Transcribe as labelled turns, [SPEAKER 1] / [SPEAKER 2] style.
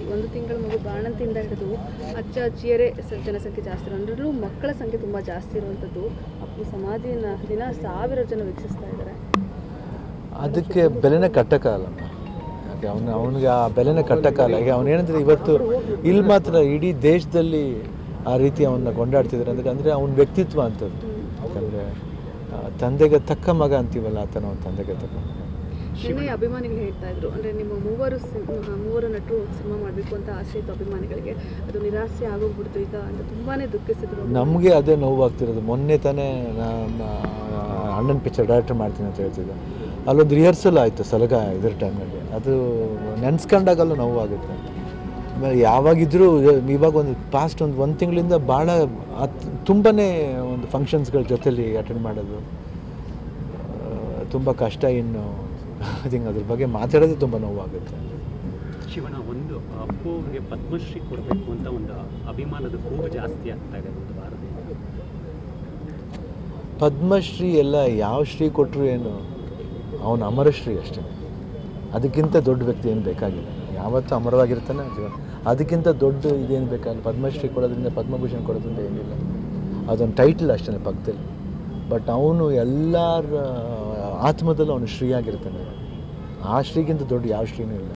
[SPEAKER 1] ಒಂದು ತಿಂಗಳ ಮಗು ಬಾಣಂತಿಯಿಂದ ಹಿಡಿದು ಅಜ್ಜ ಅಜ್ಜಿಯರೇ ಸ- ಜನಸಂಖ್ಯೆ ಜಾಸ್ತಿ ಇರೋ ಅದರಲ್ಲೂ ಮಕ್ಕಳ ಸಂಖ್ಯೆ ತುಂಬ ಜಾಸ್ತಿ ಇರುವಂಥದ್ದು ಅಪ್ಪು ಸಮಾಧಿನ ದಿನ ಸಾವಿರ ಜನ ವೀಕ್ಷಿಸ್ತಾ ಇದ್ದಾರೆ
[SPEAKER 2] ಅದಕ್ಕೆ ಬೆಲೆನೇ ಕಟ್ಟಕ್ಕಾಗಲ್ಲಮ್ಮ ಯಾಕೆ ಅವನು ಅವನಿಗೆ ಆ ಬೆಲೆನೇ ಕಟ್ಟಕ್ಕಾಗಲ್ಲ ಈಗ ಅವನೇನಂದ್ರೆ ಇವತ್ತು ಇಲ್ಲಿ ಮಾತ್ರ ಇಡೀ ದೇಶದಲ್ಲಿ ಆ ರೀತಿ ಅವನ್ನ ಕೊಂಡಾಡ್ತಿದ್ದಾರೆ ಅಂದರೆ ಅಂದರೆ ಅವನ ವ್ಯಕ್ತಿತ್ವ ಅಂಥದ್ದು ಯಾಕಂದರೆ ತಂದೆಗೆ ತಕ್ಕ ಮಗ ಅಂತೀವಲ್ಲ ಆತನ ಅವನ ತಂದೆಗೆ ತಕ್ಕ ಮಗ
[SPEAKER 1] ನಿನ್ನೆ ಅಭಿಮಾನಿಗಳು ಹೇಳ್ತಾ ಇದ್ರು ಅಂದರೆ ನಿಮ್ಮ ಮೂವರು ಸಿನ್- ಮೂವರು ನಟರು ಸಿನಿಮಾ ಮಾಡಬೇಕು ಅಂತ ಆಸೆ ಇತ್ತು ಅಭಿಮಾನಿಗಳಿಗೆ ಅದು ನಿರಾಸೆ ಆಗೋಗ್ಬಿಡ್ತು ಈಗ ಅಂತ ತುಂಬಾನೇ ದುಃಖಿಸಿದ್ರು
[SPEAKER 2] ನಮಗೆ ಅದೇ ನೋವಾಗ್ತಿರೋದು ಮೊನ್ನೆ ತಾನೇ ನಮ್ಮ ಅಣ್ಣನ ಪಿಕ್ಚರ್ ಡೈರೆಕ್ಟರ್ ಮಾಡ್ತೀನಿ ಅಂತ ಹೇಳ್ತಿದ್ದೆ ಅಲ್ಲೊಂದು ರಿಹರ್ಸಲ್ ಆಯಿತು ಸಲಗ ಇದ್ರ ಟೈಮ್ನಲ್ಲಿ ಅದು ನೆನೆಸ್ಕೊಂಡಾಗಲ್ಲ ನೋವಾಗುತ್ತೆ ಆಮೇಲೆ ಯಾವಾಗಿದ್ರೂ ಇವಾಗ ಒಂದು ಪಾಸ್ಟ್ ಒಂದು ಒಂದು ತಿಂಗಳಿಂದ ಭಾಳ ತುಂಬಾ ಒಂದು ಫಂಕ್ಷನ್ಸ್ಗಳ ಜೊತೆಲಿ ಅಟೆಂಡ್ ಮಾಡೋದು ತುಂಬ ಕಷ್ಟ ಇನ್ನು ಅದಿಂಗೆ ಅದ್ರ ಬಗ್ಗೆ ಮಾತಾಡೋದೇ ತುಂಬ ನೋವಾಗುತ್ತೆ
[SPEAKER 3] ಶಿವಣ್ಣ ಒಂದು ಅಪ್ಪುಗೆ ಪದ್ಮಶ್ರೀ ಕೊಡಬೇಕು ಅಂತ ಒಂದು ಅಭಿಮಾನದ ಕೂಗು ಜಾಸ್ತಿ ಆಗ್ತಾ ಇದೆ ಒಂದು ವಾರದಿಂದ
[SPEAKER 2] ಪದ್ಮಶ್ರೀ ಎಲ್ಲ ಯಾವ ಶ್ರೀ ಕೊಟ್ಟರು ಏನು ಅವನು ಅಮರಶ್ರೀ ಅಷ್ಟೇ ಅದಕ್ಕಿಂತ ದೊಡ್ಡ ವ್ಯಕ್ತಿ ಏನು ಬೇಕಾಗಿಲ್ಲ ಯಾವತ್ತೂ ಅಮರವಾಗಿರ್ತಾನೆ ಜೀವನ ಅದಕ್ಕಿಂತ ದೊಡ್ಡ ಇದೇನು ಬೇಕಾಗಿಲ್ಲ ಪದ್ಮಶ್ರೀ ಕೊಡೋದ್ರಿಂದ ಪದ್ಮಭೂಷಣ ಕೊಡೋದ್ರಿಂದ ಏನಿಲ್ಲ ಅದೊಂದು ಟೈಟಲ್ ಅಷ್ಟೇ ಪಕ್ಕದಲ್ಲಿ ಬಟ್ ಅವನು ಎಲ್ಲರ ಆತ್ಮದಲ್ಲೂ ಅವನು ಶ್ರೀ ಆಗಿರ್ತಾನೆ ಆ ಶ್ರೀಗಿಂತ ದೊಡ್ಡ ಯಾವ ಶ್ರೀನೂ ಇಲ್ಲ